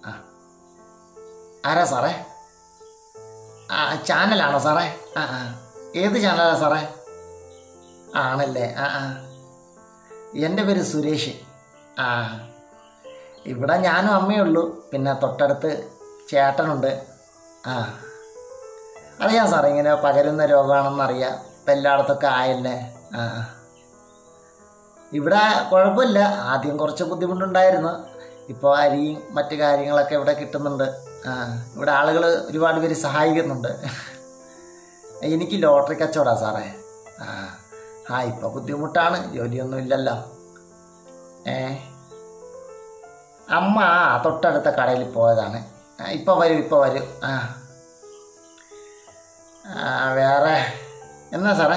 ആ ആരാ സാറേ ആ ചാനലാണോ സാറേ ആ ആ ഏത് ചാനലാ സാറേ ആണല്ലേ ആ ആ എൻ്റെ പേര് സുരേഷ് ആ ഇവിടെ ഞാനും അമ്മയേ ഉള്ളൂ പിന്നെ തൊട്ടടുത്ത് ചേട്ടനുണ്ട് ആ അറിയാം സാറേ ഇങ്ങനെ പകരുന്ന രോഗമാണെന്നറിയാം ഇപ്പം എല്ലായിടത്തൊക്കെ ആയല്ലേ ആ ഇവിടെ കുഴപ്പമില്ല ആദ്യം കുറച്ച് ബുദ്ധിമുട്ടുണ്ടായിരുന്നു ഇപ്പോൾ അരിയും മറ്റു കാര്യങ്ങളൊക്കെ ഇവിടെ കിട്ടുന്നുണ്ട് ആ ഇവിടെ ആളുകൾ ഒരുപാട് പേര് സഹായിക്കുന്നുണ്ട് എനിക്ക് ലോട്ടറി കച്ചവടാ സാറേ ആ ആ ഇപ്പോൾ ബുദ്ധിമുട്ടാണ് ജോലിയൊന്നും ഇല്ലല്ലോ ഏ അമ്മ ആ തൊട്ടടുത്ത കടയിൽ പോയതാണ് ആ, ഇപ്പോൾ വരും ഇപ്പോൾ വരും ആ ആ, വേറെ എന്നാ സാറേ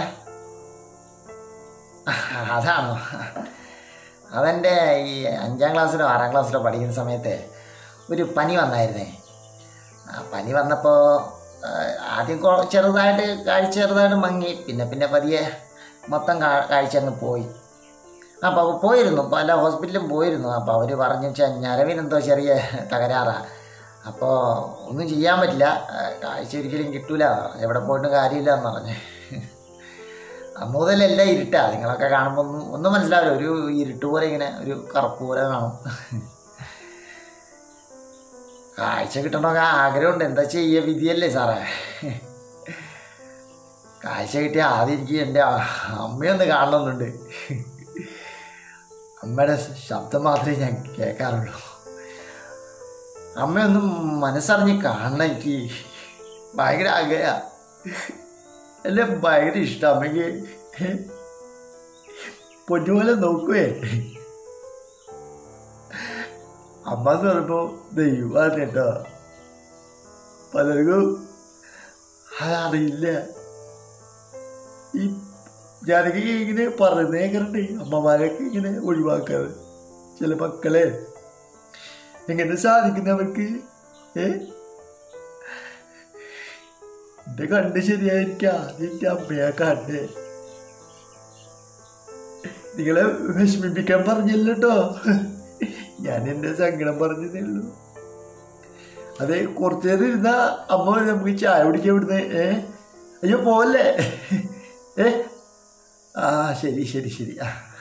ആ, അതാണോ അതെൻ്റെ ഈ അഞ്ചാം ക്ലാസ്സിലോ ആറാം ക്ലാസ്സിലോ പഠിക്കുന്ന സമയത്ത് ഒരു പനി വന്നായിരുന്നേ ആ പനി വന്നപ്പോൾ ആദ്യം കൊ- ചെറുതായിട്ട് കാഴ്ച ചെറുതായിട്ട് മങ്ങി പിന്നെ പിന്നെ പതിയെ മൊത്തം കാ- കാഴ്ച അങ്ങ് പോയി അപ്പോൾ പോയിരുന്നു പല ഹോസ്പിറ്റലിലും പോയിരുന്നു അപ്പോൾ അവർ പറഞ്ഞു വെച്ചാൽ ഞരവിനെന്തോ ചെറിയ തകരാറാണ് അപ്പോൾ ഒന്നും ചെയ്യാൻ പറ്റില്ല ആ, കാഴ്ച ഒരിക്കലും കിട്ടൂല എവിടെ പോയിട്ടും കാര്യമില്ല എന്ന് പറഞ്ഞ് അന്ന് മുതലെല്ലാം ഇരുട്ടാ നിങ്ങളൊക്കെ കാണുമ്പോൾ ഒന്നും ഒന്നും മനസ്സിലാവില്ല ഒരു ഇരുട്ട് പോലെ ഇങ്ങനെ ഒരു കറുപ്പ് പോലെ കാണും കാഴ്ച കിട്ടണമെങ്കിൽ ആഗ്രഹമുണ്ട് എന്താ ചെയ്യുക വിധിയല്ലേ സാറേ കാഴ്ച കിട്ടിയ ആദ്യം എനിക്ക് എൻ്റെ അമ്മയൊന്ന് കാണണമെന്നുണ്ട് അമ്മയുടെ ശബ്ദം മാത്രമേ ഞാൻ കേൾക്കാറുള്ളൂ അമ്മയൊന്നും മനസ്സറിഞ്ഞ് കാണണം എനിക്ക് ഭയങ്കര ആഗ്രഹ എന്നെ ഭയങ്കര ഇഷ്ടം അമ്മയ്ക്ക് പൊന്നുപോലെ നോക്കുവേ അമ്മ എന്ന് പറയുമ്പോൾ ദൈവമാണ് കേട്ടോ പലർക്കും അതറിയില്ല ഈ ഞാനൊക്കെ ഇങ്ങനെ പറയുന്നേ കേൾക്കണ്ടേ അമ്മമാരൊക്കെ ഇങ്ങനെ ഒഴിവാക്കാറ് ചില മക്കളെ എങ്ങനെ സാധിക്കുന്നവർക്ക് ഏ എന്റെ കണ്ണ് ശരിയായിരിക്കാം എന്റെ അമ്മയാ കണ്ണ് നിങ്ങളെ വിഷമിപ്പിക്കാൻ പറഞ്ഞല്ലോ കേട്ടോ ഞാൻ എന്റെ സങ്കടം പറഞ്ഞതേ ഉള്ളൂ അതെ കുറച്ചു നേരം ഇരുന്ന അമ്മ വരും, നമുക്ക് ചായ കുടിക്കാൻ ഇവിടുന്ന് ഏ അയ്യോ പോവല്ലേ ഏ ആ ശരി ശരി ശരി ആ